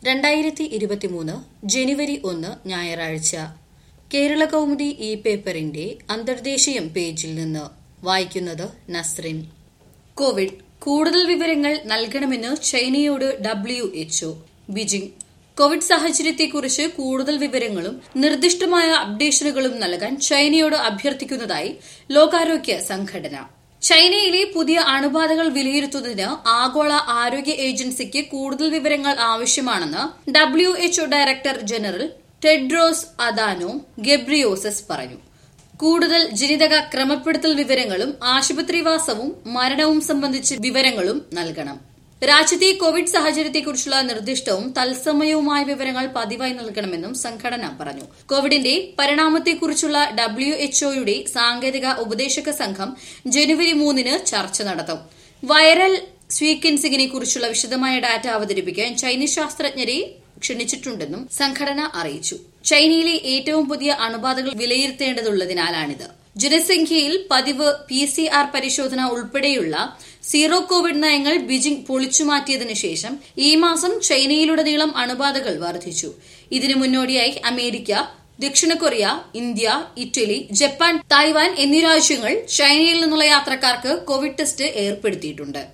രണ്ടായിരത്തി ഇരുപത്തിമൂന്ന് ജനുവരി ഒന്ന് ഞായറാഴ്ച കേരള കൗമുദി ഇ പേപ്പറിന്റെ അന്തർദേശീയം പേജിൽ നിന്ന് വായിക്കുന്നത് നസ്രിൻ കോവിഡ് കൂടുതൽ വിവരങ്ങൾ നൽകണമെന്ന് ചൈനയോട് ഡബ്ല്യു എച്ച്ഒ ബീജിംഗ് കോവിഡ് സാഹചര്യത്തെക്കുറിച്ച് കൂടുതൽ വിവരങ്ങളും നിർദ്ദിഷ്ടമായ അപ്ഡേഷനുകളും നൽകാൻ ചൈനയോട് അഭ്യർത്ഥിക്കുന്നതായി ലോകാരോഗ്യ സംഘടന ചൈനയിലെ പുതിയ അണുബാധകൾ വിലയിരുത്തുന്നതിന് ആഗോള ആരോഗ്യ ഏജൻസിക്ക് കൂടുതൽ വിവരങ്ങൾ ആവശ്യമാണെന്ന് W H O director general Tedros Adhanom Ghebreyesus പറഞ്ഞു കൂടുതൽ ജനിതക ക്രമപ്പെടുത്തൽ വിവരങ്ങളും ആശുപത്രിവാസവും മരണവും സംബന്ധിച്ച് വിവരങ്ങളും നൽകണം രാജ്യത്തെ കോവിഡ് സാഹചര്യത്തെക്കുറിച്ചുള്ള നിർദ്ദിഷ്ടവും തത്സമയവുമായ വിവരങ്ങൾ പതിവായി നൽകണമെന്നും സംഘടന പറഞ്ഞു കോവിഡിന്റെ പരിണാമത്തെക്കുറിച്ചുള്ള ഡബ്ല്യു എച്ച്ഒയുടെ സാങ്കേതിക ഉപദേശക സംഘം ജനുവരി മൂന്നിന് ചർച്ച നടത്തും വൈറൽ സ്വീക്വൻസിംഗിനെ കുറിച്ചുള്ള വിശദമായ ഡാറ്റ അവതരിപ്പിക്കാൻ ചൈനീസ് ശാസ്ത്രജ്ഞരെ ക്ഷണിച്ചിട്ടുണ്ടെന്നും സംഘടന അറിയിച്ചു ചൈനയിലെ ഏറ്റവും പുതിയ അണുബാധകൾ വിലയിരുത്തേണ്ടതുള്ളതിനാലാണിത് ജനസംഖ്യയിൽ പതിവ് പി സി ആർ പരിശോധന ഉൾപ്പെടെയുള്ള സീറോ കോവിഡ് നയങ്ങൾ ബീജിംഗ് പൊളിച്ചുമാറ്റിയതിനു ശേഷം ഈ മാസം ചൈനയിലുടനീളം അണുബാധകൾ വർദ്ധിച്ചു ഇതിനു മുന്നോടിയായി അമേരിക്ക ദക്ഷിണ Korea India Italy Japan Taiwan എന്നീ രാജ്യങ്ങൾ ചൈനയിൽ നിന്നുള്ള യാത്രക്കാർക്ക് കോവിഡ് ടെസ്റ്റ് ഏർപ്പെടുത്തിയിട്ടുണ്ട്